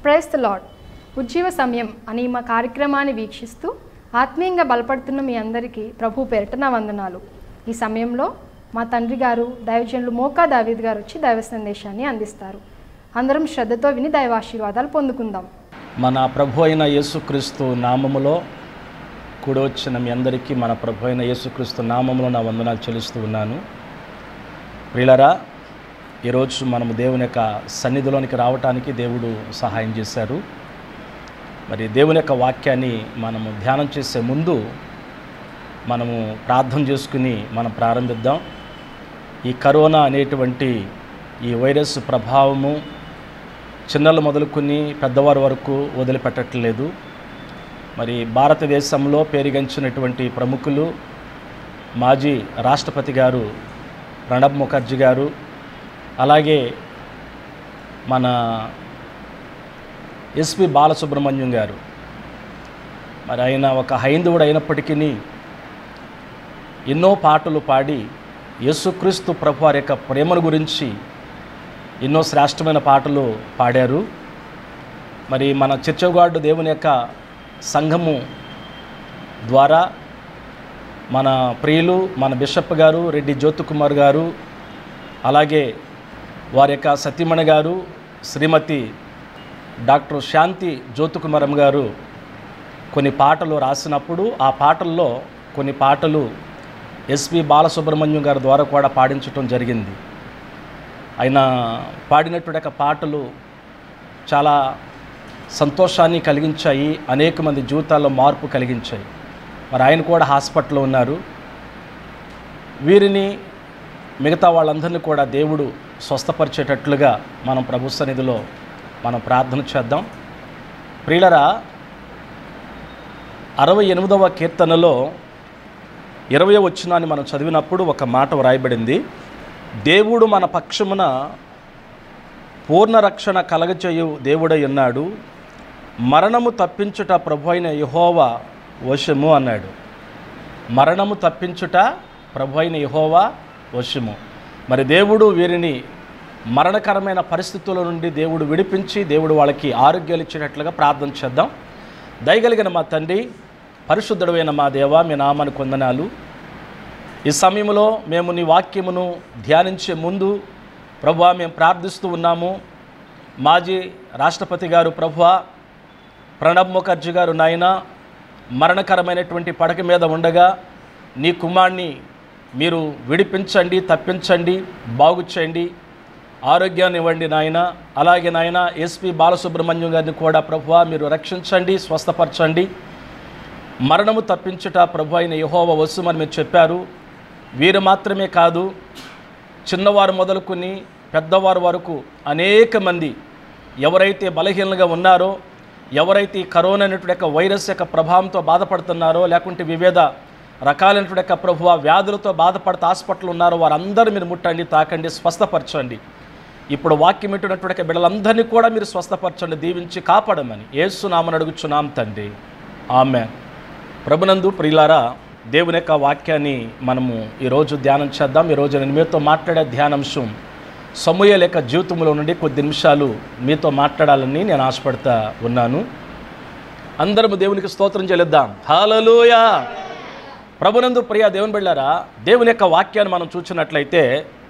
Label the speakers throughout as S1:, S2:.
S1: price the lord ఉజ్జీవ సమయం అని మా కార్యక్రమాన్ని వీక్షిస్తూ ఆత్మీయంగా బలపడుతున్న మీ అందరికీ ప్రభు పేరిట నా వందనాలు ఈ సమయంలో మా తండ్రి గారు దైవజనులు మోకా దావీద్ గారు వచ్చి దైవ సందేశాన్ని అందిస్తారు అందరం శ్రద్ధతో విని దైవాశీర్వాదాలు పొందుకుందాం
S2: మన ప్రభు అయిన యేసుక్రీస్తు నామములో కూడి వచ్చిన మీ అందరికీ మన ప్రభు అయిన యేసుక్రీస్తు నామములో నా వందనాలు చెల్లిస్తూ ఉన్నాను ప్రియులరా ఈరోజు మనము దేవుని యొక్క సన్నిధిలోనికి రావటానికి దేవుడు సహాయం చేశారు మరి దేవుని యొక్క వాక్యాన్ని మనము ధ్యానం చేసే ముందు మనము ప్రార్థన చేసుకుని మనం ప్రారంభిద్దాం ఈ కరోనా అనేటువంటి ఈ వైరస్ ప్రభావము చిన్నలు మొదలుకొని పెద్దవారి వరకు వదిలిపెట్టట్లేదు మరి భారతదేశంలో పేరుగంచినటువంటి ప్రముఖులు మాజీ రాష్ట్రపతి గారు ప్రణబ్ ముఖర్జీ గారు అలాగే మన ఎస్పి బాలసుబ్రహ్మణ్యం గారు మరి ఆయన ఒక హైందవుడు అయినప్పటికీ ఎన్నో పాటలు పాడి యేసుక్రీస్తు ప్రభు వారి యొక్క ప్రేమను గురించి ఎన్నో శ్రేష్టమైన పాటలు పాడారు మరి మన చర్చగాడు దేవుని యొక్క సంఘము ద్వారా మన ప్రియులు మన బిషప్ గారు రెడ్డి జ్యోతికుమార్ గారు అలాగే వారి యొక్క సతీమణి గారు శ్రీమతి డాక్టర్ శాంతి జ్యోతికుమారం గారు కొన్ని పాటలు రాసినప్పుడు ఆ పాటల్లో కొన్ని పాటలు ఎస్పి బాలసుబ్రహ్మణ్యం గారి ద్వారా కూడా పాడించడం జరిగింది ఆయన పాడినటువంటి యొక్క పాటలు చాలా సంతోషాన్ని కలిగించాయి అనేక మంది జీవితాల్లో మార్పు కలిగించాయి మరి ఆయన కూడా హాస్పిటల్లో ఉన్నారు వీరిని మిగతా వాళ్ళందరినీ కూడా దేవుడు స్వస్థపరిచేటట్లుగా మనం ప్రభు సన్నిధిలో మనం ప్రార్థన చేద్దాం ప్రియులరా అరవై ఎనిమిదవ కీర్తనలో ఇరవై వచ్చినాన్ని మనం చదివినప్పుడు ఒక మాట వ్రాయబడింది దేవుడు మన పక్షమున పూర్ణ రక్షణ కలగచేయు దేవుడై ఉన్నాడు మరణము తప్పించుట ప్రభు అయిన యహోవా వశము అన్నాడు మరణము తప్పించుట ప్రభు అయిన యహోవా వశము మరి దేవుడు వీరిని మరణకరమైన పరిస్థితుల నుండి దేవుడు విడిపించి దేవుడు వాళ్ళకి ఆరోగ్యాలు ఇచ్చేటట్లుగా ప్రార్థన చేద్దాం దయగలిగిన మా తండ్రి పరిశుద్ధుడైన మా దేవ మీ నామానికి వందనాలు ఈ సమయంలో మేము నీ వాక్యమును ధ్యానించే ముందు ప్రభువా మేము ప్రార్థిస్తూ ఉన్నాము మాజీ రాష్ట్రపతి గారు ప్రభువా ప్రణబ్ ముఖర్జీ గారు నాయన మరణకరమైనటువంటి పడక మీద ఉండగా నీ కుమార్ని మీరు విడిపించండి తప్పించండి బాగు చేయండి ఆరోగ్యాన్ని ఇవ్వండి నాయన అలాగే నాయన ఎస్పి బాలసుబ్రహ్మణ్యం గారిని కూడా ప్రభువా మీరు రక్షించండి స్వస్థపరచండి మరణము తప్పించుట ప్రభు అయిన యహోవ వస్తుమని మీరు చెప్పారు వీరు మాత్రమే కాదు చిన్నవారు మొదలుకొని పెద్దవారు వరకు అనేక మంది ఎవరైతే బలహీనంగా ఉన్నారో ఎవరైతే ఈ కరోనా అనేటువంటి యొక్క వైరస్ యొక్క ప్రభావంతో బాధపడుతున్నారో లేకుంటే వివిధ రకాలైనటువంటి యొక్క ప్రభు వ్యాధులతో బాధపడుతూ హాస్పిటల్ ఉన్నారో వారందరూ మీరు ముట్టండి తాకండి స్వస్థపరచండి ఇప్పుడు వాక్యం ఇట్టున్నటువంటి యొక్క బిడ్డలందరినీ కూడా మీరు స్వస్థపరచండి దీవించి కాపాడమని ఏసునామని అడుగుచున్నాం తండ్రి ఆమె ప్రభునందు ప్రియులారా దేవుని యొక్క వాక్యాన్ని మనము ఈరోజు ధ్యానం చేద్దాం ఈరోజు నేను మీతో మాట్లాడే ధ్యానాంశం సమూహ లేక జీవితంలో నుండి కొద్ది నిమిషాలు మీతో మాట్లాడాలని నేను ఆశపడతా ఉన్నాను అందరము దేవునికి స్తోత్రం చెల్లిద్దాం హాలలోయా ప్రభునందు ప్రియ దేవుని బిళ్ళారా దేవుని యొక్క వాక్యాన్ని మనం చూసినట్లయితే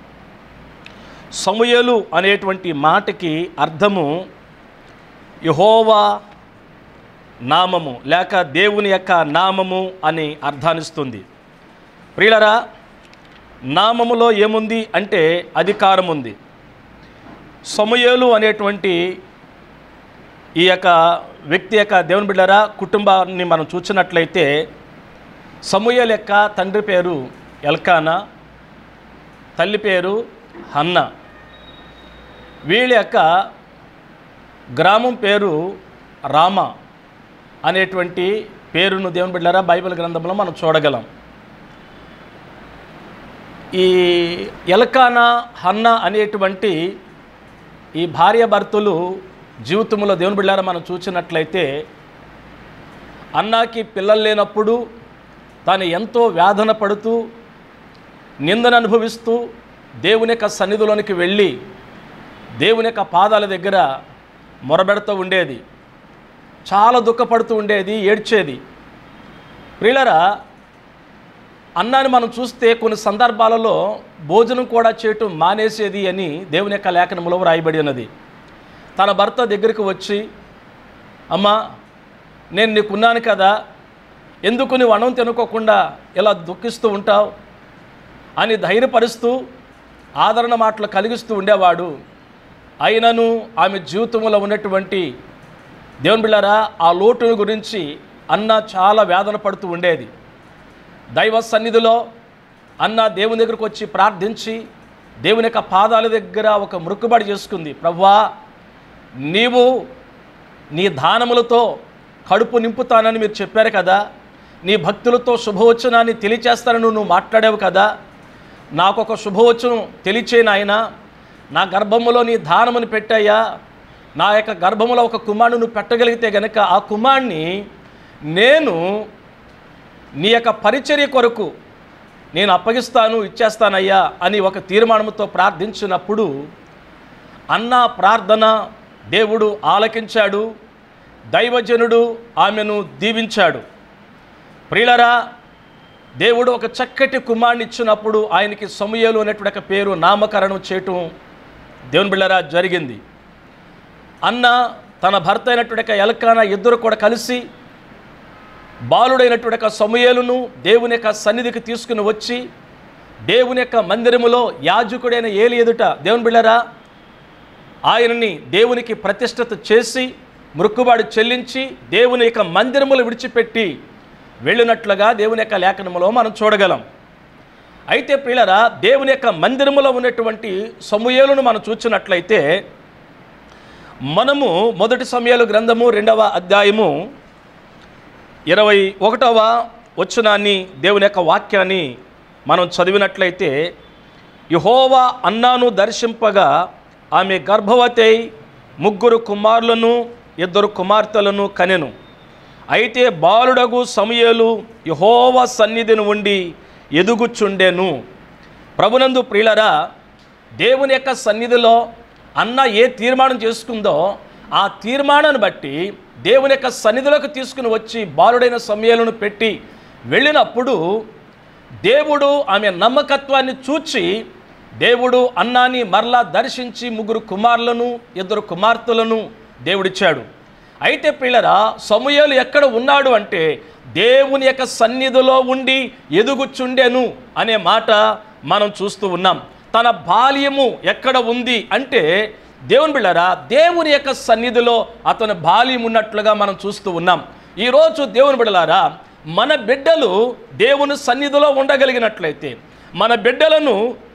S2: సమూయలు అనేటువంటి మాటకి అర్థము యహోవా నామము లేక దేవుని యొక్క నామము అని అర్థాన్నిస్తుంది ప్రియులరా నామములో ఏముంది అంటే అధికారం ఉంది సమయలు అనేటువంటి ఈ యొక్క వ్యక్తి యొక్క దేవుని బిడ్డరా కుటుంబాన్ని మనం చూసినట్లయితే సమూయల్ యొక్క తండ్రి పేరు ఎల్కానా తల్లి పేరు హన్న వీళ్ళ యొక్క గ్రామం పేరు రామ అనేటువంటి పేరును దేవుని బిడ్డారా బైబిల్ గ్రంథంలో మనం చూడగలం ఈ ఎలకానా హన్న అనేటువంటి ఈ భార్యాభర్తలు జీవితంలో దేవుని బిళ్ళారా మనం చూసినట్లయితే అన్నాకి పిల్లలు లేనప్పుడు తాను ఎంతో వేదన పడుతూ నిందను అనుభవిస్తూ దేవుని యొక్క సన్నిధిలోనికి వెళ్ళి దేవుని యొక్క పాదాల దగ్గర మొరబెడుతూ ఉండేది చాలా దుఃఖపడుతూ ఉండేది ఏడ్చేది ప్రియులరా అన్నాన్ని మనం చూస్తే కొన్ని సందర్భాలలో భోజనం కూడా చేయటం మానేసేది అని దేవుని యొక్క లేఖనంలో రాయబడి ఉన్నది తన భర్త దగ్గరికి వచ్చి అమ్మా నేను నీకున్నాను కదా ఎందుకు నువ్వు అన్నం తినుకోకుండా ఇలా దుఃఖిస్తూ ఉంటావు అని ధైర్యపరుస్తూ ఆదరణ మాటలు కలిగిస్తూ ఉండేవాడు అయినను ఆమె జీవితంలో ఉన్నటువంటి దేవుని బిళ్ళారా ఆ లోటుని గురించి అన్న చాలా వేదన పడుతూ ఉండేది దైవ సన్నిధిలో అన్న దేవుని దగ్గరకు వచ్చి ప్రార్థించి దేవుని యొక్క పాదాల దగ్గర ఒక మృక్కుబడి చేసుకుంది ప్రవ్వా నీవు నీ దానములతో కడుపు నింపుతానని మీరు చెప్పారు కదా నీ భక్తులతో శుభవచనాన్ని తెలియచేస్తానని నువ్వు మాట్లాడావు కదా నాకు ఒక శుభవచనం తెలియచే నాయన నా గర్భములో నీ దానముని పెట్టాయా నా యొక్క గర్భములో ఒక కుమారుడు నువ్వు పెట్టగలిగితే గనక ఆ కుమారుని నేను నీ యొక్క పరిచర్య కొరకు నేను అప్పగిస్తాను ఇచ్చేస్తానయ్యా అని ఒక తీర్మానంతో ప్రార్థించినప్పుడు అన్న ప్రార్థన దేవుడు ఆలకించాడు దైవజనుడు ఆమెను దీవించాడు ప్రియులరా దేవుడు ఒక చక్కటి కుమారుని ఇచ్చినప్పుడు ఆయనకి సమయలు అనేటువంటి ఒక పేరు నామకరణం చేయటం దేవుని బిళ్ళరా జరిగింది అన్న తన భర్త అయినటువంటి ఒక ఎలకాన ఇద్దరు కూడా కలిసి బాలుడైనటువంటి ఒక సమయలును దేవుని యొక్క సన్నిధికి తీసుకుని వచ్చి దేవుని యొక్క మందిరములో యాజకుడైన ఏలి ఎదుట దేవుని బిళ్ళరా ఆయనని దేవునికి ప్రతిష్ఠత చేసి మృక్కుబాడు చెల్లించి దేవుని యొక్క మందిరములు విడిచిపెట్టి వెళ్ళినట్లుగా దేవుని యొక్క లేఖనములో మనం చూడగలం అయితే ప్రియులరా దేవుని యొక్క మందిరములో ఉన్నటువంటి సమూయేలును మనం చూసినట్లయితే మనము మొదటి సమయాలు గ్రంథము రెండవ అధ్యాయము ఇరవై ఒకటవ వచనాన్ని దేవుని యొక్క వాక్యాన్ని మనం చదివినట్లయితే యహోవా అన్నాను దర్శింపగా ఆమె గర్భవతి అయి ముగ్గురు కుమారులను ఇద్దరు కుమార్తెలను కనెను అయితే బాలుడగు సమయలు యహోవ సన్నిధిని ఉండి ఎదుగుచుండెను ప్రభునందు ప్రియులరా దేవుని యొక్క సన్నిధిలో అన్న ఏ తీర్మానం చేసుకుందో ఆ తీర్మానాన్ని బట్టి దేవుని యొక్క సన్నిధిలోకి తీసుకుని వచ్చి బాలుడైన సమయాలను పెట్టి వెళ్ళినప్పుడు దేవుడు ఆమె నమ్మకత్వాన్ని చూచి దేవుడు అన్నాన్ని మరలా దర్శించి ముగ్గురు కుమారులను ఇద్దరు కుమార్తెలను దేవుడిచ్చాడు అయితే పిల్లరా సమూయేలు ఎక్కడ ఉన్నాడు అంటే దేవుని యొక్క సన్నిధిలో ఉండి ఎదుగుచుండెను అనే మాట మనం చూస్తూ ఉన్నాం తన బాల్యము ఎక్కడ ఉంది అంటే దేవుని బిళ్ళరా దేవుని యొక్క సన్నిధిలో అతని బాల్యం ఉన్నట్లుగా మనం చూస్తూ ఉన్నాం ఈరోజు దేవుని బిడ్డలారా మన బిడ్డలు దేవుని సన్నిధిలో ఉండగలిగినట్లయితే మన బిడ్డలను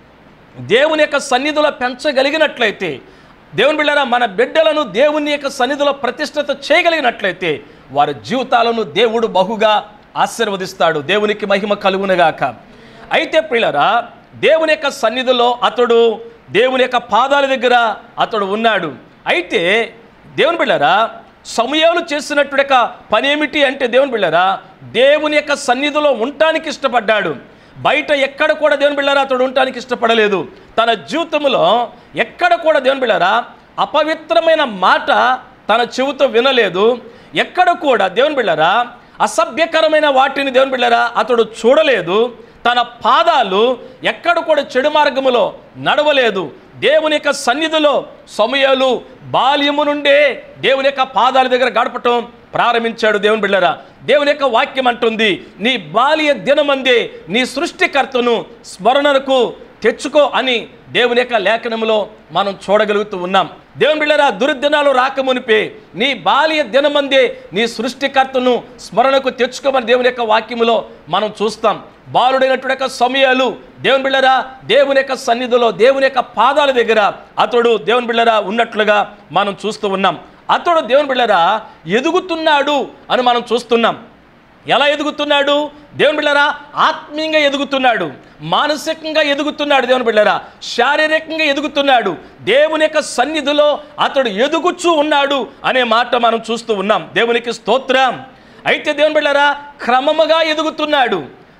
S2: దేవుని యొక్క సన్నిధిలో పెంచగలిగినట్లయితే దేవుని బిళ్ళారా మన బిడ్డలను దేవుని యొక్క సన్నిధిలో ప్రతిష్ఠిత చేయగలిగినట్లయితే వారి జీవితాలను దేవుడు బహుగా ఆశీర్వదిస్తాడు దేవునికి మహిమ కలుగునుగాక అయితే పిల్లరా దేవుని యొక్క సన్నిధిలో అతడు దేవుని యొక్క పాదాల దగ్గర అతడు ఉన్నాడు అయితే దేవుని బిళ్ళారా సమయాలు చేసినట్టు యొక్క పని ఏమిటి అంటే దేవుని బిళ్ళారా దేవుని యొక్క సన్నిధిలో ఉండటానికి ఇష్టపడ్డాడు బయట ఎక్కడ కూడా దేవుని బిళ్ళారా అతడు ఉండటానికి ఇష్టపడలేదు తన జీవితంలో ఎక్కడ కూడా దేవుని బిళ్ళారా అపవిత్రమైన మాట తన చెవితో వినలేదు ఎక్కడ కూడా దేవుని బిళ్ళారా అసభ్యకరమైన వాటిని దేవుని బిళ్ళారా అతడు చూడలేదు తన పాదాలు ఎక్కడ కూడా చెడు మార్గములో నడవలేదు దేవుని యొక్క సన్నిధిలో సమయాలు బాల్యము నుండే దేవుని యొక్క పాదాల దగ్గర గడపటం ప్రారంభించాడు దేవుని బిళ్ళరా దేవుని యొక్క వాక్యం అంటుంది నీ బాల్య దినమందే నీ సృష్టికర్తను స్మరణకు తెచ్చుకో అని దేవుని యొక్క లేఖనంలో మనం చూడగలుగుతూ ఉన్నాం దేవుని బిళ్ళరా దుర్దినాలు రాకమునిపే నీ బాల్య దినమందే నీ సృష్టికర్తను స్మరణకు తెచ్చుకోమని దేవుని యొక్క వాక్యములో మనం చూస్తాం బాలుడైనటువంటి యొక్క సమయాలు దేవుని బిళ్ళరా దేవుని యొక్క సన్నిధిలో దేవుని యొక్క పాదాల దగ్గర అతడు దేవుని బిళ్ళరా ఉన్నట్లుగా మనం చూస్తూ ఉన్నాం అతడు దేవుని బిళ్ళరా ఎదుగుతున్నాడు అని మనం చూస్తున్నాం ఎలా ఎదుగుతున్నాడు దేవుని బిళ్ళరా ఆత్మీయంగా ఎదుగుతున్నాడు మానసికంగా ఎదుగుతున్నాడు దేవుని బిళ్ళరా శారీరకంగా ఎదుగుతున్నాడు దేవుని యొక్క సన్నిధిలో అతడు ఎదుగుచూ ఉన్నాడు అనే మాట మనం చూస్తూ ఉన్నాం దేవునికి స్తోత్రం అయితే దేవుని బిళ్ళరా క్రమముగా ఎదుగుతున్నాడు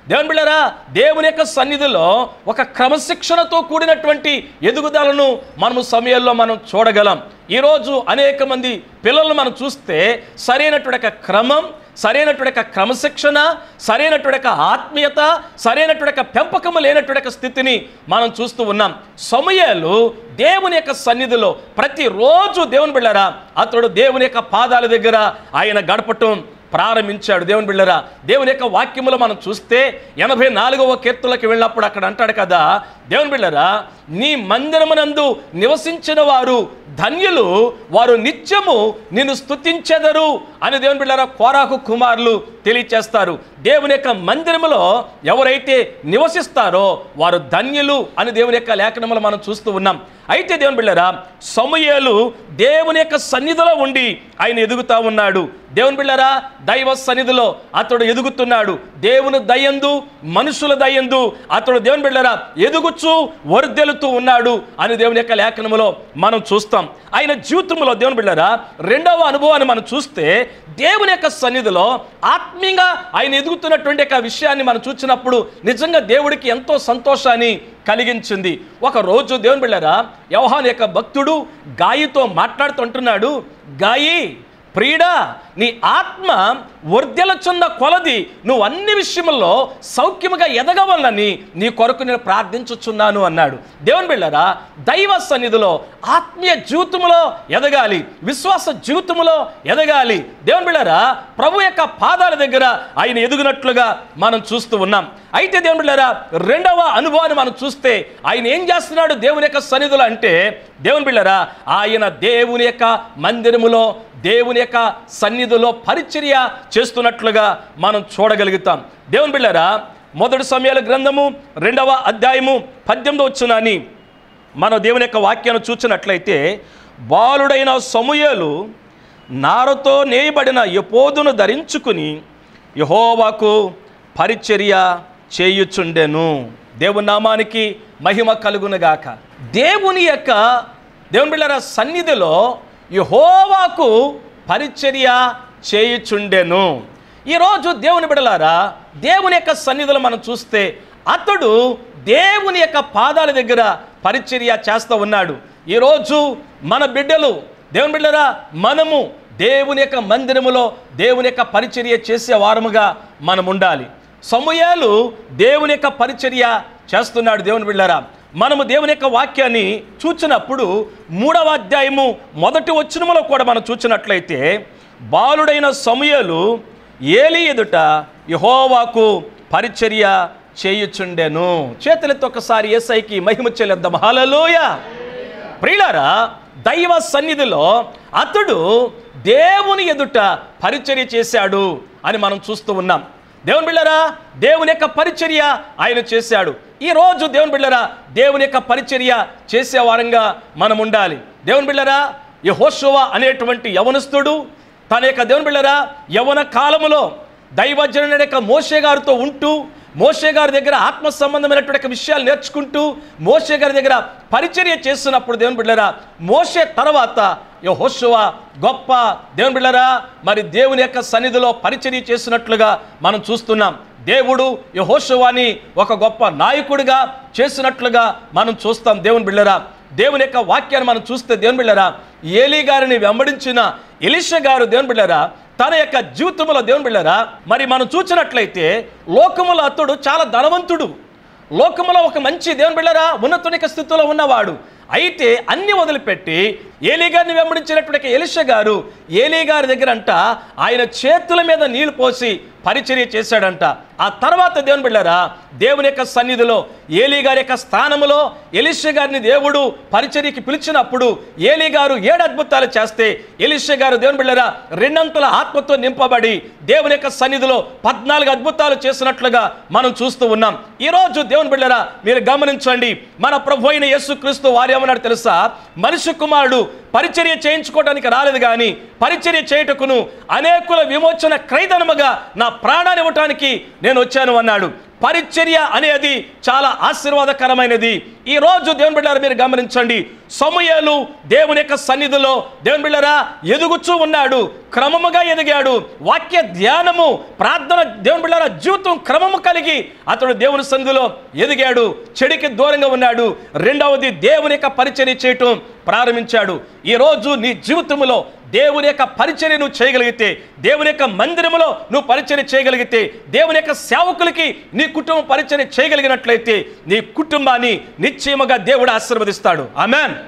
S2: దేవుని బిళ్ళరా దేవుని యొక్క సన్నిధిలో ఒక క్రమశిక్షణతో కూడినటువంటి ఎదుగుదలను మనము సమయంలో మనం చూడగలం ఈరోజు అనేక మంది పిల్లలను మనం చూస్తే సరైనటువంటి ఒక క్రమం సరైనటువంటి ఒక క్రమశిక్షణ సరైనటువంటి ఒక ఆత్మీయత సరైనటువంటి ఒక పెంపకము లేనటువంటి ఒక స్థితిని మనం చూస్తూ ఉన్నాం సమయాలు దేవుని యొక్క సన్నిధిలో ప్రతిరోజు దేవుని బిళ్ళరా అతడు దేవుని యొక్క పాదాల దగ్గర ఆయన గడపటం ప్రారంభించాడు దేవుని బిళ్ళరా దేవుని యొక్క వాక్యములు మనం చూస్తే ఎనభై నాలుగవ కీర్తులకు వెళ్ళినప్పుడు అక్కడ అంటాడు కదా దేవుని బిళ్ళరా నీ మందిరమునందు నివసించిన వారు ధన్యులు వారు నిత్యము నిన్ను స్తుతించెదరు అని దేవుని బిళ్ళరా కోరాకు కుమారులు తెలియచేస్తారు దేవుని యొక్క మందిరములో ఎవరైతే నివసిస్తారో వారు ధన్యులు అని దేవుని యొక్క లేఖనములు మనం చూస్తూ ఉన్నాం అయితే దేవుని బిళ్ళరా సమూయేలు దేవుని యొక్క సన్నిధిలో ఉండి ఆయన ఎదుగుతా ఉన్నాడు దేవుని బిళ్ళరా దైవ సన్నిధిలో అతడు ఎదుగుతున్నాడు దేవుని దయందు మనుషుల దయందు అతడు దేవుని బిళ్ళరా ఎదుగుచూ వర్దెలుతూ ఉన్నాడు అని దేవుని యొక్క లేఖనములో మనం చూస్తాం ఆయన జీవితంలో దేవుని బిళ్ళరా రెండవ అనుభవాన్ని మనం చూస్తే దేవుని యొక్క సన్నిధిలో ఆత్మీయంగా ఆయన ఎదుగుతున్నటువంటి యొక్క విషయాన్ని మనం చూసినప్పుడు నిజంగా దేవుడికి ఎంతో సంతోషాన్ని కలిగించింది ఒక రోజు దేవుని బిళ్ళరా యవహాన్ యొక్క భక్తుడు గాయితో మాట్లాడుతుంటున్నాడు గాయి ప్రియుడా నీ ఆత్మ వర్ధెలచున్న కొలది నువ్వు అన్ని విషయముల్లో సౌఖ్యముగా ఎదగవలని నీ కొరకు నేను ప్రార్థించుచున్నాను అన్నాడు దేవుని బిళ్ళరా దైవ సన్నిధిలో ఆత్మీయ జీవితములో ఎదగాలి విశ్వాస జీవితములో ఎదగాలి దేవుని బిళ్ళరా ప్రభు యొక్క పాదాల దగ్గర ఆయన ఎదుగునట్లుగా మనం చూస్తూ ఉన్నాం అయితే దేవుని బిళ్ళరా రెండవ అనుభవాన్ని మనం చూస్తే ఆయన ఏం చేస్తున్నాడు దేవుని యొక్క సన్నిధిలో అంటే దేవుని బిళ్ళరా ఆయన దేవుని యొక్క మందిరములో దేవుని యొక్క సన్నిధిలో పరిచర్య చేస్తున్నట్లుగా మనం చూడగలుగుతాం దేవుని బిళ్ళరా మొదటి సమయాల గ్రంథము రెండవ అధ్యాయము పద్దెనిమిది వచ్చునని మనం దేవుని యొక్క వాక్యాన్ని చూసినట్లయితే బాలుడైన సమూయేలు నారతో నేయబడిన యపోదును ధరించుకుని యహోవాకు పరిచర్య చేయుచుండెను దేవుని నామానికి మహిమ కలుగునుగాక దేవుని యొక్క దేవుని బిళ్ళర సన్నిధిలో యహోవాకు పరిచర్య చేయుచుండెను ఈరోజు దేవుని బిడలారా దేవుని యొక్క సన్నిధిలో మనం చూస్తే అతడు దేవుని యొక్క పాదాల దగ్గర పరిచర్య చేస్తూ ఉన్నాడు ఈరోజు మన బిడ్డలు దేవుని బిడ్డరా మనము దేవుని యొక్క మందిరములో దేవుని యొక్క పరిచర్య చేసే వారముగా మనం ఉండాలి సమూయాలు దేవుని యొక్క పరిచర్య చేస్తున్నాడు దేవుని బిళ్ళరా మనము దేవుని యొక్క వాక్యాన్ని చూచినప్పుడు మూడవ అధ్యాయము మొదటి వచనములో కూడా మనం చూచినట్లయితే బాలుడైన సమూయలు ఏలి ఎదుట యహోవాకు పరిచర్య చేయుచుండెను చేతులెత్తి ఒకసారి ఏసైకి మహిమ చెల్లిద్దాం హల్లెలూయ ప్రియులారా దైవ సన్నిధిలో అతడు దేవుని ఎదుట పరిచర్య చేశాడు అని మనం చూస్తూ ఉన్నాం దేవుని బిళ్ళరా దేవుని యొక్క పరిచర్య ఆయన చేశాడు ఈ రోజు దేవుని బిళ్ళరా దేవుని యొక్క పరిచర్య చేసే వారంగా మనం ఉండాలి దేవుని బిళ్ళరా యహోషువ అనేటువంటి యవనస్తుడు తన యొక్క దేవుని బిళ్ళరా యవన కాలములో దైవజనుడి యొక్క మోషే గారితో ఉంటూ మోషే గారి దగ్గర ఆత్మ సంబంధమైనటువంటి యొక్క విషయాలు నేర్చుకుంటూ మోషే గారి దగ్గర పరిచర్య చేస్తున్నప్పుడు దేవుని బిడ్డరా మోషే తర్వాత యెహోషువ గొప్ప దేవుని బిడ్డరా మరి దేవుని యొక్క సన్నిధిలో పరిచర్య చేసినట్లుగా మనం చూస్తున్నాం దేవుడు యెహోషువాని ఒక గొప్ప నాయకుడిగా చేసినట్లుగా మనం చూస్తాం దేవుని బిళ్ళరా దేవుని యొక్క వాక్యాన్ని మనం చూస్తే దేవుని బిళ్ళరా ఏలీ గారిని వెంబడించిన ఎలిష గారు దేవుని బిళ్ళరా తన యొక్క జీవితంలో దేవుని బిళ్ళరా మరి మనం చూసినట్లయితే లోకములో అతడు చాలా ధనవంతుడు లోకములో ఒక మంచి దేవుని బిళ్ళరా ఉన్నతునిక స్థితిలో ఉన్నవాడు అయితే అన్ని వదిలిపెట్టి ఏలీ గారిని వెంబడించినటువంటి ఎలిష గారు ఏలీ గారి దగ్గర అంట ఆయన చేతుల మీద నీళ్లు పోసి పరిచర్య చేశాడంట ఆ తర్వాత దేవుని బిళ్ళరా దేవుని యొక్క సన్నిధిలో ఏలీ గారి యొక్క స్థానములో ఎలిష గారిని దేవుడు పరిచర్యకి పిలిచినప్పుడు ఏలీ గారు ఏడు అద్భుతాలు చేస్తే ఎలిష గారు దేవుని బిళ్ళరా రెండంతుల ఆత్మతో నింపబడి దేవుని యొక్క సన్నిధిలో పద్నాలుగు అద్భుతాలు చేసినట్లుగా మనం చూస్తూ ఉన్నాం ఈరోజు దేవుని బిళ్ళరా మీరు గమనించండి మన ప్రభు అయిన యేసుక్రీస్తు వారు ఏమన్నాడు తెలుసా మనిషి కుమారుడు పరిచర్య చేయించుకోవడానికి రాలేదు కానీ పరిచర్య చేయుటకును అనేకుల విమోచన క్రైదనముగా నా ప్రాణాన్ని ఇవ్వటానికి నేను వచ్చాను అన్నాడు పరిచర్య అనేది చాలా ఆశీర్వాదకరమైనది ఈ రోజు దేవుని బిడ్డారా మీరు గమనించండి సమూయేలు దేవుని యొక్క సన్నిధిలో దేవుని బిడ్డరా ఎదుగుచూ ఉన్నాడు క్రమముగా ఎదిగాడు వాక్య ధ్యానము ప్రార్థన దేవుని బిడ్డరా జీవితం క్రమము కలిగి అతడు దేవుని సన్నిధిలో ఎదిగాడు చెడికి దూరంగా ఉన్నాడు రెండవది దేవుని యొక్క పరిచర్య చేయటం ప్రారంభించాడు ఈ రోజు నీ జీవితంలో దేవుని యొక్క పరిచర్య నువ్వు చేయగలిగితే దేవుని యొక్క మందిరములో నువ్వు పరిచర్య చేయగలిగితే దేవుని యొక్క సేవకులకి నీ కుటుంబం పరిచర్య చేయగలిగినట్లయితే నీ కుటుంబాన్ని నిశ్చయముగా దేవుడు ఆశీర్వదిస్తాడు ఆమెన్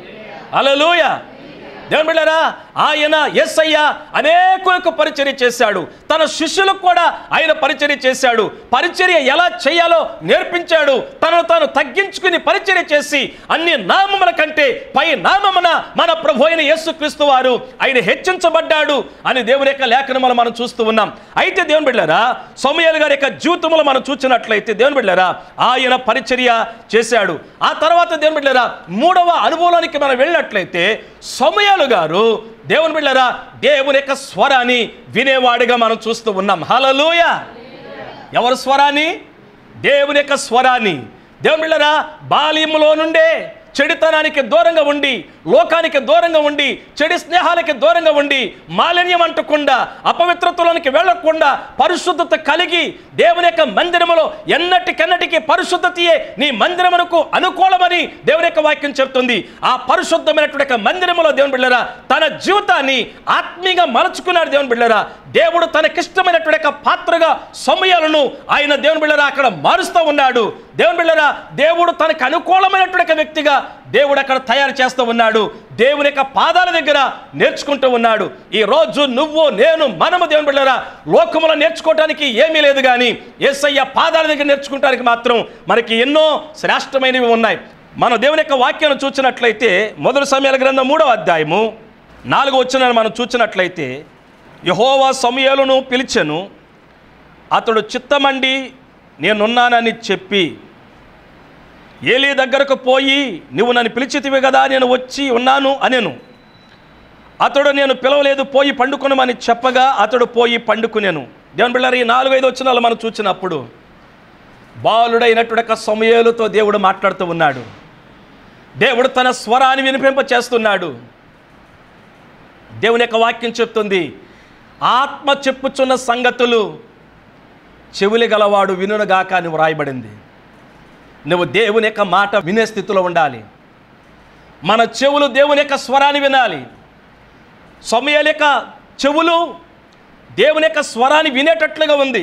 S2: అలలోయ దేవుని బిడ్డలారా ఆయన ఎస్ఐ అనేకులకు పరిచర్య చేశాడు తన శిష్యులకు కూడా ఆయన పరిచర్య చేశాడు పరిచర్య ఎలా చేయాలో నేర్పించాడు తనను తాను తగ్గించుకుని పరిచర్య చేసి అన్ని నామముల కంటే పై నామమున మన ప్రభు అయిన యేసుక్రీస్తు వారు ఆయన హెచ్చించబడ్డాడు అని దేవుని యొక్క లేఖనములు మనం చూస్తూ ఉన్నాం అయితే దేవుని బిడ్డారా సోమయాలు గారి యొక్క జీవితంలో మనం చూసినట్లయితే దేవుని బిడ్డారా ఆయన పరిచర్య చేశాడు ఆ తర్వాత దేవుని బిడ్డారా మూడవ అనుభవానికి మనం వెళ్ళినట్లయితే సోమయాలు గారు దేవుని బిడ్డరా దేవుని యొక్క స్వరాన్ని వినేవాడిగా మనం చూస్తూ ఉన్నాం హలలోయ ఎవరి స్వరాన్ని దేవుని యొక్క స్వరాన్ని దేవుని బిడ్డరా బాల్యములో నుండే చెడుతనానికి దూరంగా ఉండి లోకానికి దూరంగా ఉండి చెడు స్నేహాలకి దూరంగా ఉండి మాలిన్యం అంటకుండా అపవిత్రతలోనికి వెళ్లకుండా పరిశుద్ధత కలిగి దేవుని యొక్క మందిరములో ఎన్నటికెన్నటికి పరిశుద్ధతయే నీ మందిరమునకు అనుకూలమని దేవుని యొక్క వాక్యం చెప్తుంది ఆ పరిశుద్ధమైనటువంటి యొక్క మందిరములో దేవుని బిళ్ళరా తన జీవితాన్ని ఆత్మీయంగా మలుచుకున్నాడు దేవుని బిళ్ళరా దేవుడు తనకిష్టమైనటువంటి యొక్క పాత్రగా సమయాలను ఆయన దేవుని బిళ్ళరా అక్కడ మారుస్తూ ఉన్నాడు దేవుని బిళ్ళరా దేవుడు తనకు అనుకూలమైనటువంటి యొక్క వ్యక్తిగా దేవుడు అక్కడ తయారు చేస్తూ ఉన్నాడు దేవుని యొక్క పాదాల దగ్గర నేర్చుకుంటూ ఉన్నాడు ఈ రోజు నువ్వు నేను మనము దేవుని బిళ్ళరా లోకములో నేర్చుకోవటానికి ఏమీ లేదు కానీ ఏసయ్య పాదాల దగ్గర నేర్చుకోవటానికి మాత్రం మనకి ఎన్నో శ్రేష్టమైనవి ఉన్నాయి మనం దేవుని యొక్క వాక్యాన్ని చూసినట్లయితే మొదటి సమయాల గ్రంథం మూడవ అధ్యాయము నాలుగు వచ్చిన మనం చూసినట్లయితే యహోవా సమయాలను పిలిచెను అతడు చిత్తమండి నేనున్నానని చెప్పి ఏలీ దగ్గరకు పోయి నువ్వు నన్ను పిలిచితివి కదా నేను వచ్చి ఉన్నాను అనేను అతడు నేను పిలవలేదు పోయి పండుకొనమని చెప్పగా అతడు పోయి పండుకునేను దేవుని బిళ్ళారు ఈ నాలుగైదు వచ్చినాలు మనం చూసినప్పుడు బాలుడైనటువంటి సమయాలతో దేవుడు మాట్లాడుతూ ఉన్నాడు దేవుడు తన స్వరాన్ని వినిపింప చేస్తున్నాడు దేవుని యొక్క వాక్యం చెప్తుంది ఆత్మ చెప్పుచున్న సంగతులు చెవులు గలవాడు వినుగాక అని వ్రాయబడింది నువ్వు దేవుని యొక్క మాట వినే స్థితిలో ఉండాలి మన చెవులు దేవుని యొక్క స్వరాన్ని వినాలి సమయాల యొక్క చెవులు దేవుని యొక్క స్వరాన్ని వినేటట్లుగా ఉంది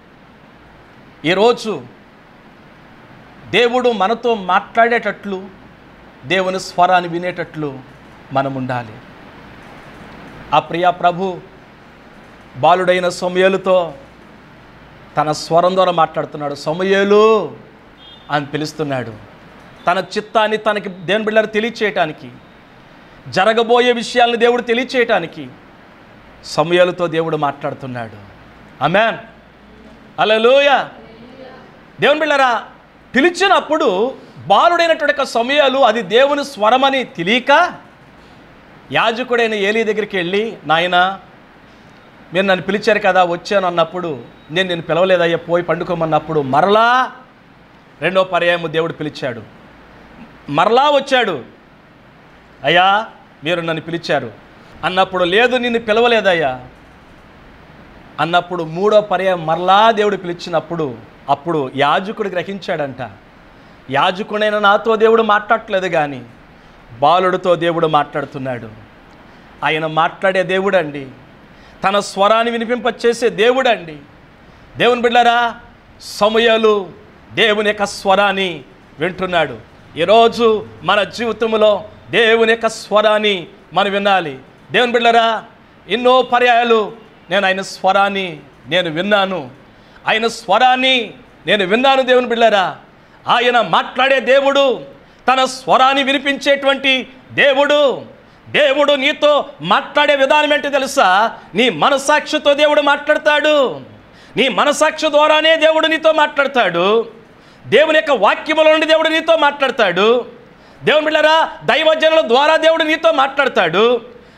S2: ఈరోజు దేవుడు మనతో మాట్లాడేటట్లు దేవుని స్వరాన్ని వినేటట్లు మనం ఉండాలి ఆ ప్రియ ప్రభు బాలుడైన సమయలుతో తన స్వరం ద్వారా మాట్లాడుతున్నాడు సమయలు అని పిలుస్తున్నాడు తన చిత్తాన్ని తనకి దేవుని బిళ్ళని తెలియచేయటానికి జరగబోయే విషయాలను దేవుడు తెలియచేయటానికి సమయాలతో దేవుడు మాట్లాడుతున్నాడు అమెన్ అలలోయ దేవుని బిళ్ళరా పిలిచినప్పుడు బాలుడైనటువంటి యొక్క సమయాలు అది దేవుని స్వరమని తెలియక యాజకుడైన ఏలీ దగ్గరికి వెళ్ళి నాయన మీరు నన్ను పిలిచారు కదా వచ్చాను అన్నప్పుడు నేను నేను పిలవలేదయ్యా పోయి పండుకోమన్నప్పుడు మరలా రెండో పర్యాయము దేవుడు పిలిచాడు మరలా వచ్చాడు అయ్యా మీరు నన్ను పిలిచారు అన్నప్పుడు లేదు నిన్ను పిలవలేదయ్యా అన్నప్పుడు మూడో పర్యాయం మరలా దేవుడు పిలిచినప్పుడు అప్పుడు యాజకుడు గ్రహించాడంట యాజకుడైన నాతో దేవుడు మాట్లాడట్లేదు కానీ బాలుడితో దేవుడు మాట్లాడుతున్నాడు ఆయన మాట్లాడే దేవుడండి తన స్వరాన్ని వినిపింపచేసే దేవుడండి దేవుని బిడ్డరా సమయాలు దేవుని యొక్క స్వరాన్ని వింటున్నాడు ఈరోజు మన జీవితంలో దేవుని యొక్క స్వరాన్ని మనం వినాలి దేవుని బిడ్డరా ఎన్నో పర్యాయాలు నేను ఆయన స్వరాన్ని నేను విన్నాను ఆయన స్వరాన్ని నేను విన్నాను దేవుని బిడ్డరా ఆయన మాట్లాడే దేవుడు తన స్వరాన్ని వినిపించేటువంటి దేవుడు దేవుడు నీతో మాట్లాడే విధానం ఏంటి తెలుసా నీ మనసాక్షితో దేవుడు మాట్లాడతాడు నీ మనసాక్షి ద్వారానే దేవుడు నీతో మాట్లాడతాడు దేవుని యొక్క వాక్యముల నుండి దేవుడు నీతో మాట్లాడతాడు దేవుని బిళ్ళరా దైవజనుల ద్వారా దేవుడు నీతో మాట్లాడతాడు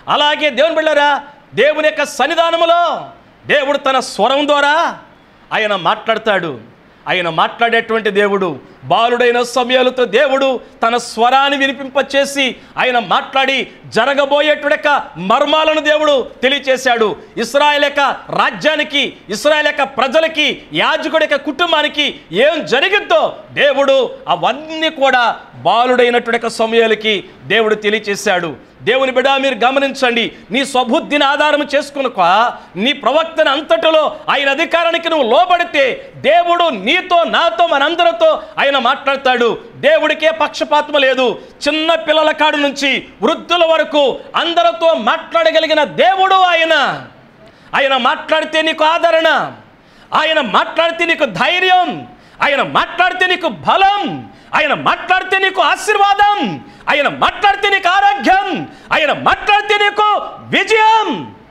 S2: అలాగే దేవుని బిళ్ళారా దేవుని యొక్క సన్నిధానములో దేవుడు తన స్వరం ద్వారా ఆయన మాట్లాడతాడు ఆయన మాట్లాడేటువంటి దేవుడు బాలుడైన సమయాలతో దేవుడు తన స్వరాన్ని వినిపింపచేసి ఆయన మాట్లాడి జరగబోయేటువంటి యొక్క మర్మాలను దేవుడు తెలియచేశాడు ఇస్రాయల్ యొక్క రాజ్యానికి ఇస్రాయల్ యొక్క ప్రజలకి యాజకుడి యొక్క కుటుంబానికి ఏం జరిగిద్దో దేవుడు అవన్నీ కూడా బాలుడైనటువంటి యొక్క సమయాలకి దేవుడు తెలియచేశాడు దేవుని బిడ్డ మీరు గమనించండి నీ స్వబుద్ధిని ఆధారం చేసుకునుక నీ ప్రవక్తన అంతటిలో ఆయన అధికారానికి నువ్వు లోబడితే దేవుడు నీతో నాతో మనందరితో ఆయన మాట్లాడతాడు దేవుడికే పక్షపాతం లేదు చిన్న పిల్లల కాడు నుంచి వృద్ధుల వరకు అందరితో మాట్లాడగలిగిన దేవుడు ఆయన ఆయన మాట్లాడితే నీకు ఆదరణ ఆయన మాట్లాడితే నీకు ధైర్యం ఆయన మాట్లాడితే నీకు బలం ఆయన మాట్లాడితే నీకు ఆశీర్వాదం ఆయన మాట్లాడితే నీకు ఆరోగ్యం ఆయన మాట్లాడితే నీకు విజయం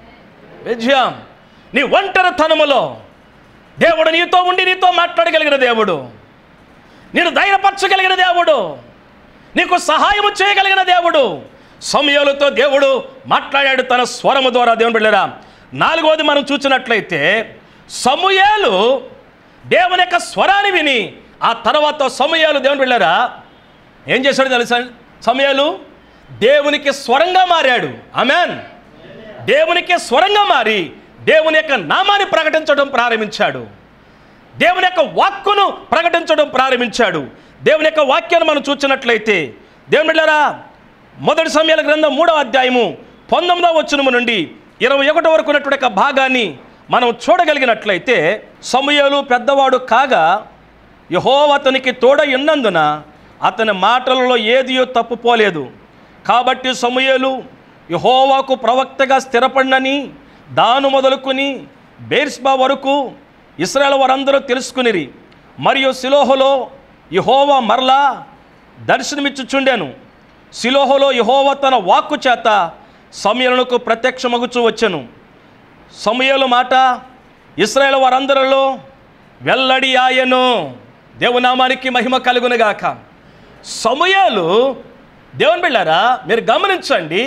S2: విజయం నీ ఒంటరితనములో దేవుడు నీతో ఉండి నీతో మాట్లాడగలిగిన దేవుడు నేను ధైర్యపరచగలిగిన దేవుడు నీకు సహాయము చేయగలిగిన దేవుడు సమయాలతో దేవుడు మాట్లాడాడు తన స్వరము ద్వారా దేవుని బిడ్డరా నాలుగవది మనం చూసినట్లయితే సమూయేలు దేవుని యొక్క స్వరాన్ని విని ఆ తర్వాత సమయాలు దేవుని బిడ్డరా ఏం చేశాడు తెలుసా సమయాలు దేవునికి స్వరంగా మారాడు ఆమెన్ దేవునికి స్వరంగా మారి దేవుని యొక్క నామాన్ని ప్రకటించడం ప్రారంభించాడు దేవుని యొక్క వాక్కును ప్రకటించడం ప్రారంభించాడు దేవుని యొక్క వాక్యాన్ని మనం చూసినట్లయితే దేవుని బిడ్డలారా మొదటి సమయాల గ్రంథం మూడవ అధ్యాయము పంతొమ్మిదవ వచనము నుండి ఇరవై ఒకటి వరకు ఉన్నటువంటి యొక్క భాగాన్ని మనం చూడగలిగినట్లయితే సమయాలు పెద్దవాడు కాగా యహోవ అతనికి తోడ ఉన్నందున అతని మాటలలో ఏదియో తప్పుపోలేదు కాబట్టి సమూయేలు యహోవాకు ప్రవక్తగా స్థిరపడినని దాను మొదలుకొని బేర్స్బా వరకు ఇస్రాయల్ వారందరూ తెలుసుకునిరి మరియు సిలోహలో యహోవా మరలా దర్శనమిచ్చుచుండెను సిలోహలో యహోవా తన వాక్కు చేత సమయలకు ప్రత్యక్షమగుచూ వచ్చెను సమయలు మాట ఇస్రాయేల్ వారందరిలో వెల్లడి ఆయను దేవునామానికి మహిమ కలుగునుగాక సమయాలు దేవుని బిళ్ళారా మీరు గమనించండి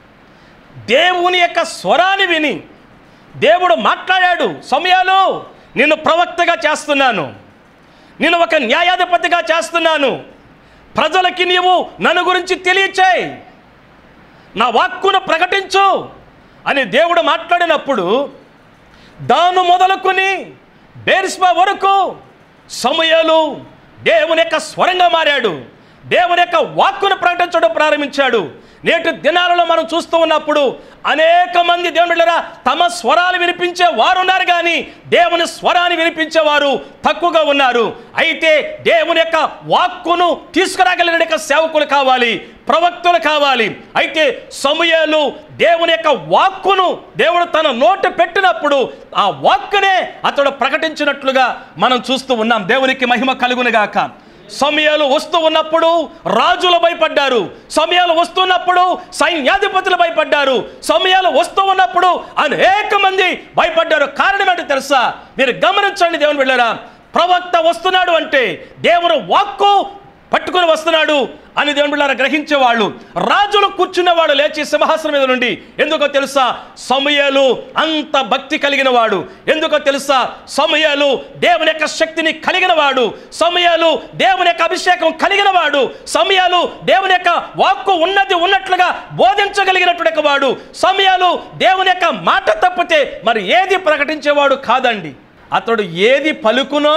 S2: దేవుని యొక్క స్వరాన్ని విని దేవుడు మాట్లాడాడు సమయాలు నిన్ను ప్రవక్తగా చేస్తున్నాను నేను ఒక న్యాయాధిపతిగా చేస్తున్నాను ప్రజలకి నీవు నన్ను గురించి తెలియచేయి నా వాక్కును ప్రకటించు అని దేవుడు మాట్లాడినప్పుడు దాను మొదలుకొని బేర్స్బా వరకు సమయాలు దేవుని యొక్క స్వరంగా మారాడు దేవుని యొక్క వాక్కును ప్రకటించడం ప్రారంభించాడు నేటి దినాలలో మనం చూస్తూ ఉన్నప్పుడు అనేక మంది దేవుని బిడ్డలారా తమ స్వరాలు వినిపించే వారు ఉన్నారు కానీ దేవుని స్వరాన్ని వినిపించేవారు తక్కువగా ఉన్నారు అయితే దేవుని యొక్క వాక్కును తీసుకురాగలిగిన యొక్క సేవకులు కావాలి ప్రవక్తలు కావాలి అయితే సమయాలు దేవుని యొక్క వాక్కును దేవుడు తన నోట పెట్టినప్పుడు ఆ వాక్కునే అతడు ప్రకటించినట్లుగా మనం చూస్తూ ఉన్నాం దేవునికి మహిమ కలుగునుగాక సమయాలు వస్తూ ఉన్నప్పుడు రాజులు భయపడ్డారు సమయాలు వస్తున్నప్పుడు సైన్యాధిపతులు భయపడ్డారు సమయాలు వస్తూ ఉన్నప్పుడు అనేక మంది భయపడ్డారు కారణం ఏంటో తెలుసా మీరు గమనించండి దేవుని వెళ్ళారా ప్రవక్త వస్తున్నాడు అంటే దేవుని వాక్కు పట్టుకుని వస్తున్నాడు అని దేవుని బిడ్డలారా గ్రహించేవాళ్ళు రాజులు కూర్చున్నవాడు లేచి సింహాసనం మీద నుండి ఎందుకో తెలుసా సమయాలు అంత భక్తి కలిగిన వాడు ఎందుకో తెలుసా సమయాలు దేవుని యొక్క శక్తిని కలిగిన వాడు సమయాలు దేవుని యొక్క అభిషేకం కలిగిన వాడు సమయాలు దేవుని యొక్క వాక్కు ఉన్నది ఉన్నట్లుగా బోధించగలిగినటువంటి వాడు సమయాలు దేవుని యొక్క మాట తప్పితే మరి ఏది ప్రకటించేవాడు కాదండి అతడు ఏది పలుకునో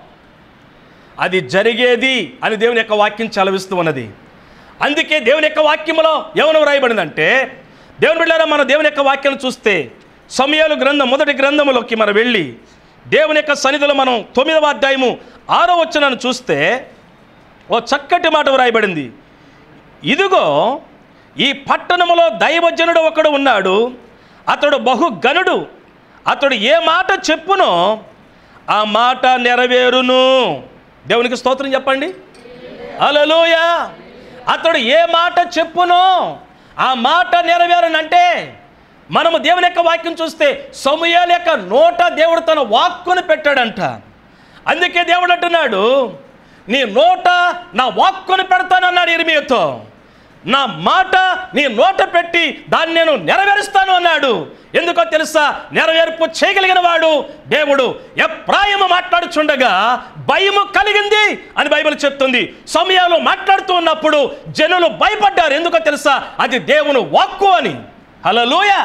S2: అది జరిగేది అని దేవుని యొక్క వాక్యం చలవిస్తూ ఉన్నది అందుకే దేవుని యొక్క వాక్యములో ఏమని వ్రాయబడిందంటే దేవుని బిడ్డారా మన దేవుని యొక్క వాక్యాన్ని చూస్తే సమయాలు గ్రంథం మొదటి గ్రంథములోకి మనం వెళ్ళి దేవుని యొక్క సన్నిధిలో మనం తొమ్మిదవ అధ్యాయము ఆరో వచనాన్ని చూస్తే ఓ చక్కటి మాట వ్రాయబడింది ఇదిగో ఈ పట్టణములో దైవజనుడు ఒకడు ఉన్నాడు అతడు బహు గనుడు అతడు ఏ మాట చెప్పునో ఆ మాట నెరవేరును దేవునికి స్తోత్రం చెప్పండి అలలోయ అతడు ఏ మాట చెప్పునో ఆ మాట నెరవేరనంటే మనము దేవుని యొక్క వాక్యం చూస్తే సమయాల యొక్క నోట దేవుడు తన వాక్కును పెట్టాడంట అందుకే దేవుడు అంటున్నాడు నీ నోట నా వాక్కును పెడతానన్నాడు ఇరిమియతో నా మాట నీ నోట పెట్టి దాన్ని నేను నెరవేరుస్తాను అన్నాడు ఎందుకో తెలుసా నెరవేర్పు చేయగలిగిన వాడు దేవుడు ఎప్రాయము మాట్లాడుచుండగా భయము కలిగింది అని బైబిల్ చెప్తుంది సమయాలు మాట్లాడుతూ ఉన్నప్పుడు జనులు భయపడ్డారు ఎందుకో తెలుసా అది దేవుని వాక్కు అని హలోయ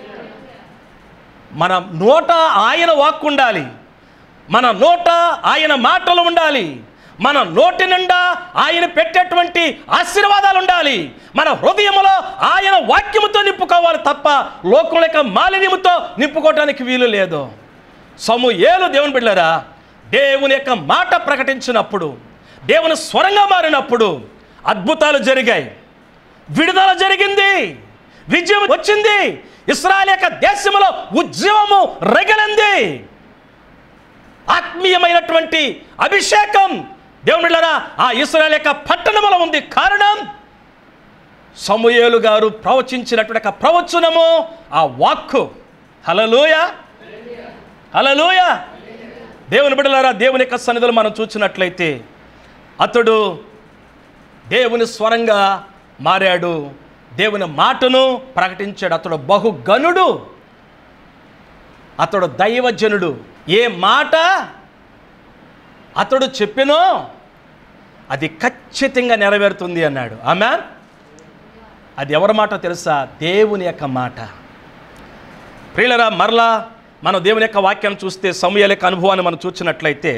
S2: మన నోట ఆయన వాక్కు ఉండాలి మన నోట ఆయన మాటలు ఉండాలి మన నోటి నిండా ఆయన పెట్టేటువంటి ఆశీర్వాదాలు ఉండాలి మన హృదయములో ఆయన వాక్యముతో నింపుకోవాలి తప్ప లోకం యొక్క మాలిన్యముతో నింపుకోవటానికి వీలు లేదు సము ఏలు దేవుని బిడ్డారా దేవుని యొక్క మాట ప్రకటించినప్పుడు దేవుని స్వరంగా మారినప్పుడు అద్భుతాలు జరిగాయి విడుదల జరిగింది విజయం వచ్చింది ఇస్రాయల్ యొక్క దేశంలో ఉద్యమము రగిలింది ఆత్మీయమైనటువంటి అభిషేకం దేవునిళ్ళరా ఆ ఇస్రాయల్ యొక్క పట్టణములో ఉంది కారణం సమూయేలు గారు ప్రవచించినటువంటి ఒక ప్రవచనము ఆ వాక్కు హలలోయ హలలోయ దేవుని బిడ్డలారా దేవుని యొక్క సన్నిధులు మనం చూసినట్లయితే అతడు దేవుని స్వరంగా మారాడు దేవుని మాటను ప్రకటించాడు అతడు బహుగనుడు అతడు దైవజనుడు ఏ మాట అతడు చెప్పినో అది ఖచ్చితంగా నెరవేరుతుంది అన్నాడు ఆమె అది ఎవరి మాట తెలుసా దేవుని యొక్క మాట ప్రియులరా మరలా మనం దేవుని యొక్క వాక్యాన్ని చూస్తే సమయాల యొక్క అనుభవాన్ని మనం చూసినట్లయితే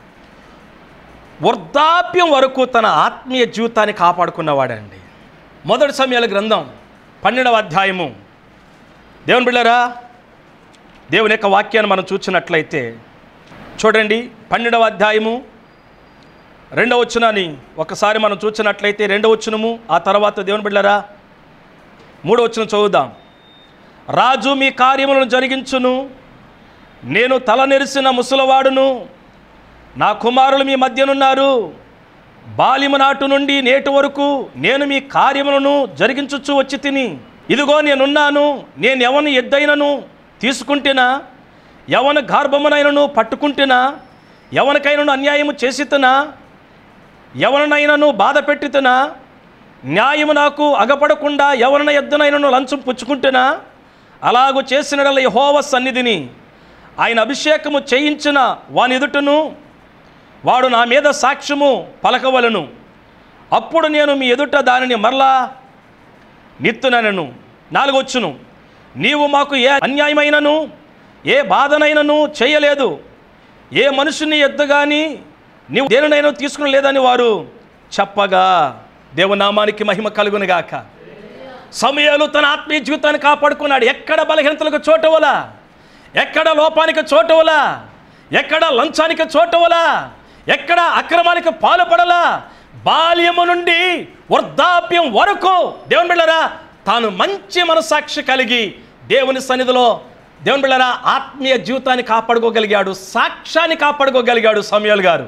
S2: వృద్ధాప్యం వరకు తన ఆత్మీయ జీవితాన్ని కాపాడుకున్నవాడండి మొదటి సమయాల గ్రంథం పన్నెండవ అధ్యాయము దేవుని బిళ్ళరా దేవుని యొక్క వాక్యాన్ని మనం చూసినట్లయితే చూడండి పన్నెండవ అధ్యాయము రెండవ వచ్చునని ఒకసారి మనం చూసినట్లయితే రెండవ వచ్చునము ఆ తర్వాత దేవుని బిళ్ళరా మూడవ వచ్చును చదువుదాం రాజు మీ కార్యములను జరిగించును నేను తల నెరిసిన ముసలవాడును నా కుమారులు మీ మధ్యనున్నారు బాలిమ నాటు నుండి నేటి వరకు నేను మీ కార్యములను జరిగించుచు వచ్చి తిని ఇదిగో నేనున్నాను నేను ఎవని ఎద్దైనను తీసుకుంటేనా ఎవని గర్భమునైనను పట్టుకుంటేనా ఎవరికైనను అన్యాయము చేసితనా ఎవరినైనను బాధ పెట్టితనా న్యాయము నాకు అగపడకుండా ఎవరిన ఎద్దునైనను లంచం పుచ్చుకుంటేనా అలాగు చేసిన యహోవ సన్నిధిని ఆయన అభిషేకము చేయించిన వాని ఎదుటను వాడు నా మీద సాక్ష్యము పలకవలను అప్పుడు నేను మీ ఎదుట దానిని మరలా నిత్తునను నాలుగొచ్చును నీవు మాకు ఏ అన్యాయమైనను ఏ బాధనైనను చేయలేదు ఏ మనుషుని ఎద్దు కానీ నీవు దేనినైనా తీసుకుని లేదని వారు చెప్పగా దేవునామానికి మహిమ కలుగునుగాక సమయాలు తన ఆత్మీయ జీవితాన్ని కాపాడుకున్నాడు ఎక్కడ బలహీనతలకు చోటవలా ఎక్కడ లోపానికి చోటవలా ఎక్కడ లంచానికి చోటవలా ఎక్కడ అక్రమానికి పాల్పడలా బాల్యము నుండి వృద్ధాప్యం వరకు దేవుని బిళ్ళరా తాను మంచి మనసాక్షి కలిగి దేవుని సన్నిధిలో దేవుని బిళ్ళరా ఆత్మీయ జీవితాన్ని కాపాడుకోగలిగాడు సాక్ష్యాన్ని కాపాడుకోగలిగాడు సమయాలు గారు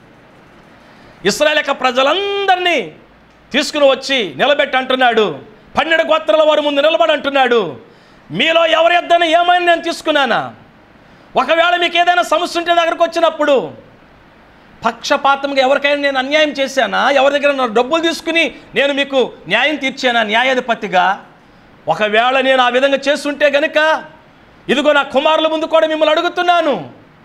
S2: ఇస్రాయల్ యొక్క ప్రజలందరినీ తీసుకుని వచ్చి నిలబెట్టి అంటున్నాడు పన్నెండు గోత్రాల వారి ముందు నిలబడి అంటున్నాడు మీలో ఎవరి ఎద్దన ఏమైనా నేను తీసుకున్నానా ఒకవేళ మీకు ఏదైనా సమస్య ఉంటే దగ్గరకు వచ్చినప్పుడు పక్షపాతంగా ఎవరికైనా నేను అన్యాయం చేశానా ఎవరి దగ్గర నా డబ్బులు తీసుకుని నేను మీకు న్యాయం తీర్చానా న్యాయాధిపతిగా ఒకవేళ నేను ఆ విధంగా చేస్తుంటే గనుక ఇదిగో నా కుమారుల ముందు కూడా మిమ్మల్ని అడుగుతున్నాను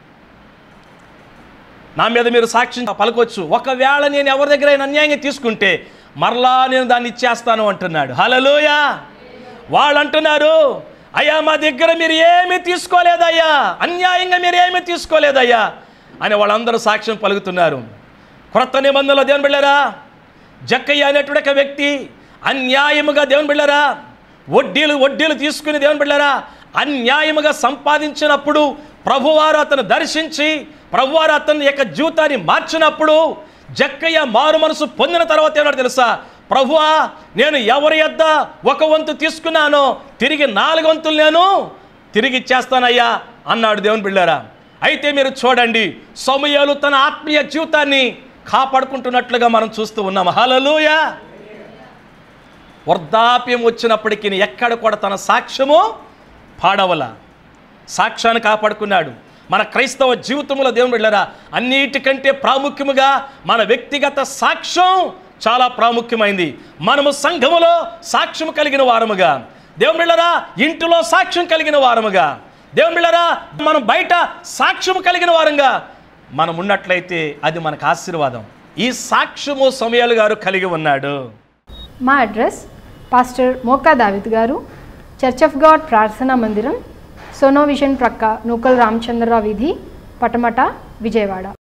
S2: నా మీద మీరు సాక్ష్యం పలకొచ్చు ఒకవేళ నేను ఎవరి దగ్గర అయినా అన్యాయంగా తీసుకుంటే మరలా నేను దాన్ని ఇచ్చేస్తాను అంటున్నాడు హలలోయ వాళ్ళు అంటున్నారు అయ్యా మా దగ్గర మీరు ఏమీ తీసుకోలేదయ్యా అన్యాయంగా మీరు ఏమీ తీసుకోలేదయ్యా అని వాళ్ళందరూ సాక్ష్యం పలుకుతున్నారు క్రొత్త నిబంధనలో దేవుని బిళ్ళరా జక్కయ్య అనేటువంటి ఒక వ్యక్తి అన్యాయముగా దేవుని బిళ్ళరా వడ్డీలు వడ్డీలు తీసుకుని దేవుని బిళ్ళరా అన్యాయముగా సంపాదించినప్పుడు ప్రభువారు అతను దర్శించి ప్రభువారు అతని యొక్క జీవితాన్ని మార్చినప్పుడు జక్కయ్య మారు మనసు పొందిన తర్వాత ఏమన్నాడు తెలుసా ప్రభువా నేను ఎవరి యొద్ద ఒక వంతు తీసుకున్నానో తిరిగి నాలుగు వంతులు నేను తిరిగి ఇచ్చేస్తానయ్యా అన్నాడు దేవుని బిళ్ళారా అయితే మీరు చూడండి సమయాలు తన ఆత్మీయ జీవితాన్ని కాపాడుకుంటున్నట్లుగా మనం చూస్తూ ఉన్నాం హలలుయ వృద్ధాప్యం వచ్చినప్పటికీ ఎక్కడ కూడా తన సాక్ష్యము పాడవల సాక్ష్యాన్ని కాపాడుకున్నాడు మన క్రైస్తవ జీవితంలో దేవుని వెళ్ళరా అన్నిటికంటే ప్రాముఖ్యముగా మన వ్యక్తిగత సాక్ష్యం చాలా ప్రాముఖ్యమైంది మనము సంఘములో సాక్ష్యం కలిగిన వారముగా దేవుని బిళ్ళరా ఇంటిలో సాక్ష్యం కలిగిన వారముగా దేవుని బిళ్ళరా మనం బయట సాక్ష్యం కలిగిన వారంగా మనం ఉన్నట్లయితే అది మనకు ఆశీర్వాదం ఈ సాక్ష్యము సమయాలు గారు కలిగి ఉన్నాడు
S1: మా అడ్రస్ పాస్టర్ మోకా దావిద్ గారు చర్చ్ ఆఫ్ గాడ్ ప్రార్థనా మందిరం సోనో విజన్ ప్రక్క నూకల్ రామచంద్రరావు వీధి పటమట విజయవాడ